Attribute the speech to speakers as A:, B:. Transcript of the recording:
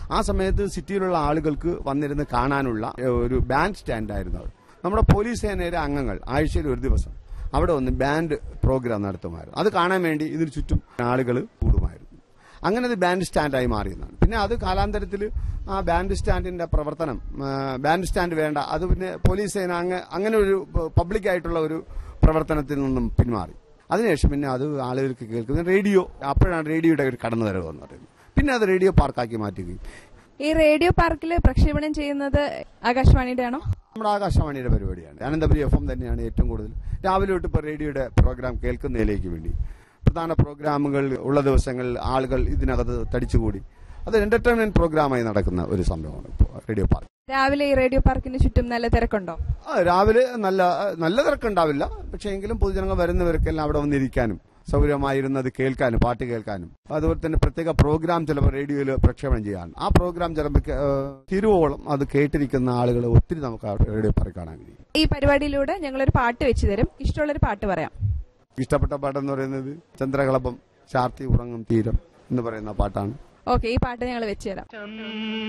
A: ആ സമയത്ത് സിറ്റിയിലുള്ള ആളുകൾക്ക് വന്നിരുന്ന് കാണാനുള്ള ഏഹ്, ഒരു ബാൻഡ് സ്റ്റാൻഡായിരുന്നു അത് നമ്മുടെ പോലീസ് സേനയുടെ അംഗങ്ങൾ ആഴ്ചയിൽ ഒരു ദിവസം അവിടെ വന്ന് ബാൻഡ് പ്രോഗ്രാം നടത്തുമായിരുന്നു അത് കാണാൻ വേണ്ടി ഇതിന് ചുറ്റും ആളുകൾ കൂടുമായിരുന്നു അങ്ങനെ അത് ബാൻഡ് സ്റ്റാൻഡായി മാറിയെന്നാണ് പിന്നെ അത് കാലാന്തരത്തിൽ ആ ബാൻഡ് സ്റ്റാൻഡിന്റെ പ്രവർത്തനം ആ, ബാൻഡ് സ്റ്റാൻഡ് വേണ്ട അത് പിന്നെ പോലീസ് സേന അങ്ങ- അങ്ങനെ ഒരു പബ്ലിക് ആയിട്ടുള്ള ഒരു പ്രവർത്തനത്തിൽ നിന്നും പിന്മാറി അതിനുശേഷം പിന്നെ അത് ആളുകൾക്ക് കേൾക്കുന്നത് റേഡിയോ അപ്പോഴാണ് റേഡിയോയുടെ ഒരു കടന്നു വരവ് എന്ന് പറയുന്നത് പിന്നെ അത് റേഡിയോ പാർക്കാക്കി മാറ്റുകയും
B: ഈ റേഡിയോ പാർക്കിൽ പ്രക്ഷേപണം ചെയ്യുന്നത് ആകാശവാണിയുടെ ആണോ
A: നമ്മുടെ ആകാശവാണിയുടെ പരിപാടിയാണ് അനന്തപുരി എഫ് എം തന്നെയാണ് ഏറ്റവും കൂടുതൽ രാവിലെ തൊട്ട് ഇപ്പോൾ റേഡിയോയുടെ പ്രോഗ്രാം കേൾക്കുന്നതിലേക്ക് വേണ്ടി പ്രധാന പ്രോഗ്രാമുകൾ ഉള്ള ദിവസങ്ങളിൽ ആളുകൾ ഇതിനകത്ത് തടിച്ചുകൂടി അത് എന്റർടൈൻമെന്റ് പ്രോഗ്രാമായി നടക്കുന്ന ഒരു സംഭവമാണ് ഇപ്പോൾ റേഡിയോ പാർക്ക്
B: രാവിലെ ഈ റേഡിയോ പാർക്കിന് ചുറ്റും നല്ല തിരക്കുണ്ടോ
A: ആ, രാവിലെ നല്ല നല്ല തിരക്കുണ്ടാവില്ല പക്ഷേ എങ്കിലും പൊതുജനങ്ങൾ വരുന്നവർക്കെല്ലാം അവിടെ വന്നിരിക്കാനും സൗകര്യമായിരുന്നത് കേൾക്കാനും പാട്ട് കേൾക്കാനും അതുപോലെ തന്നെ പ്രത്യേക പ്രോഗ്രാം ചിലപ്പോൾ റേഡിയോയിൽ പ്രക്ഷേപണം ചെയ്യാൻ ആ പ്രോഗ്രാം ചിലപ്പോൾ കേ- ഏഹ് തിരുവോളം അത് കേട്ടിരിക്കുന്ന ആളുകൾ ഒത്തിരി നമുക്ക് ആ റേഡിയോ പാർക്ക് കാണാൻ കഴിയും
B: ഈ പരിപാടിയിലൂടെ ഞങ്ങളൊരു പാട്ട് വെച്ച് തരും ഇഷ്ടമുള്ളൊരു പാട്ട് പറയാം
A: ഇഷ്ടപ്പെട്ട പാട്ടെന്ന് പറയുന്നത് ചന്ദ്രകളഭം ചാർത്തി ഉറങ്ങും തീരം എന്ന് പറയുന്ന പാട്ടാണ്
B: ഓക്കെ ഈ പാട്ട് ഞങ്ങൾ വെച്ച് തരാം